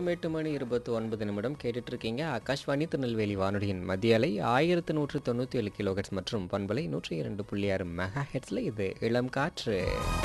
நேரம் எட்டு மணி இருபத்தி ஒன்பது நிமிடம் கேட்டுட்டு இருக்கீங்க ஆகாஷ்வாணி திருநெல்வேலி வானொலியின் மத்திய அலை ஆயிரத்து நூற்று தொண்ணூற்றி ஏழு கிலோஹெட்ஸ் மற்றும் பண்பலை நூற்றி இரண்டு புள்ளி ஆறு மெகா ஹெட்ஸில் இது இளம் காற்று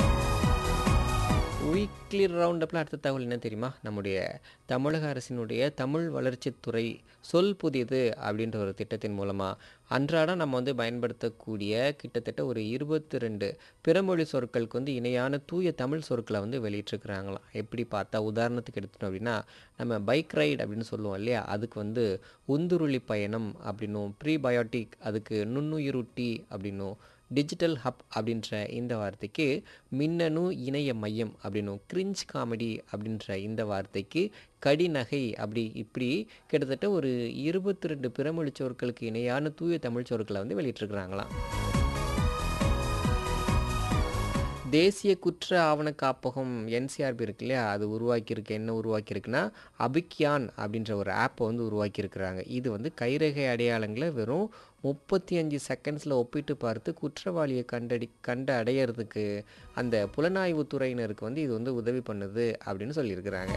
வீக்லி ரவுண்டப்பில் அடுத்த தகவல் என்ன தெரியுமா நம்முடைய தமிழக அரசினுடைய தமிழ் வளர்ச்சித்துறை சொல் புதியது அப்படின்ற ஒரு திட்டத்தின் மூலமாக அன்றாடம் நம்ம வந்து பயன்படுத்தக்கூடிய கிட்டத்தட்ட ஒரு இருபத்தி ரெண்டு பிறமொழி சொற்களுக்கு வந்து இணையான தூய தமிழ் சொற்களை வந்து வெளியிட்டிருக்கிறாங்களாம் எப்படி பார்த்தா உதாரணத்துக்கு எடுத்துட்டோம் அப்படின்னா நம்ம பைக் ரைடு அப்படின்னு சொல்லுவோம் இல்லையா அதுக்கு வந்து உந்துருளி பயணம் அப்படின்னும் ப்ரீபயோட்டிக் அதுக்கு நுண்ணுயிருட்டி அப்படின்னும் டிஜிட்டல் ஹப் அப்படின்ற இந்த வார்த்தைக்கு மின்னணு இணைய மையம் அப்படின்னும் கிரிஞ்ச் காமெடி அப்படின்ற இந்த வார்த்தைக்கு கடிநகை அப்படி இப்படி கிட்டத்தட்ட ஒரு இருபத்தி ரெண்டு பிறமொழி சொற்களுக்கு இணையான தூய தமிழ் சொற்களை வந்து வெளியிட்டிருக்கிறாங்களாம் தேசிய குற்ற ஆவண காப்பகம் என்சிஆர்பி இருக்கு இல்லையா அது உருவாக்கியிருக்கு என்ன உருவாக்கியிருக்குன்னா அபிக்யான் அப்படின்ற ஒரு ஆப்பை வந்து உருவாக்கியிருக்கிறாங்க இது வந்து கைரேகை அடையாளங்களை வெறும் முப்பத்தி அஞ்சு செகண்ட்ஸில் ஒப்பிட்டு பார்த்து குற்றவாளியை கண்டடி கண்டு அடையிறதுக்கு அந்த புலனாய்வு துறையினருக்கு வந்து இது வந்து உதவி பண்ணுது அப்படின்னு சொல்லியிருக்கிறாங்க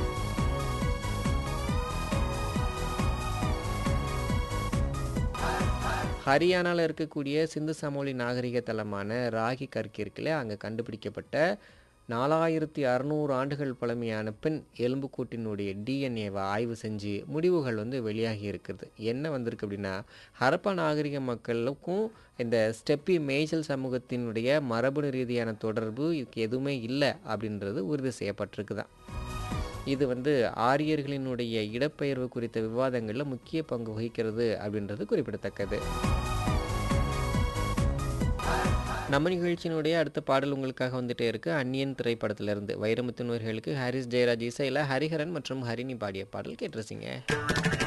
ஹரியானாவில் இருக்கக்கூடிய சிந்து சமோலி நாகரிக தலமான ராகி கற்கி இருக்குல்ல அங்கே கண்டுபிடிக்கப்பட்ட நாலாயிரத்தி அறநூறு ஆண்டுகள் பழமையான பெண் எலும்புக்கூட்டினுடைய டிஎன்ஏவை ஆய்வு செஞ்சு முடிவுகள் வந்து வெளியாகி இருக்குது என்ன வந்திருக்கு அப்படின்னா ஹரப்பா நாகரிக மக்களுக்கும் இந்த ஸ்டெப்பி மேய்ச்சல் சமூகத்தினுடைய மரபணு ரீதியான தொடர்பு இதுக்கு எதுவுமே இல்லை அப்படின்றது உறுதி செய்யப்பட்டிருக்குதான் இது வந்து ஆரியர்களினுடைய இடப்பெயர்வு குறித்த விவாதங்களில் முக்கிய பங்கு வகிக்கிறது அப்படின்றது குறிப்பிடத்தக்கது நம்ம நிகழ்ச்சியினுடைய அடுத்த பாடல் உங்களுக்காக வந்துட்டே இருக்கு அந்நியன் திரைப்படத்திலிருந்து வைரமுத்து நூர்களுக்கு ஹாரிஸ் ஜெயராஜ் இசையில் ஹரிஹரன் மற்றும் ஹரிணி பாடிய பாடல் கேட்டிருச்சிங்க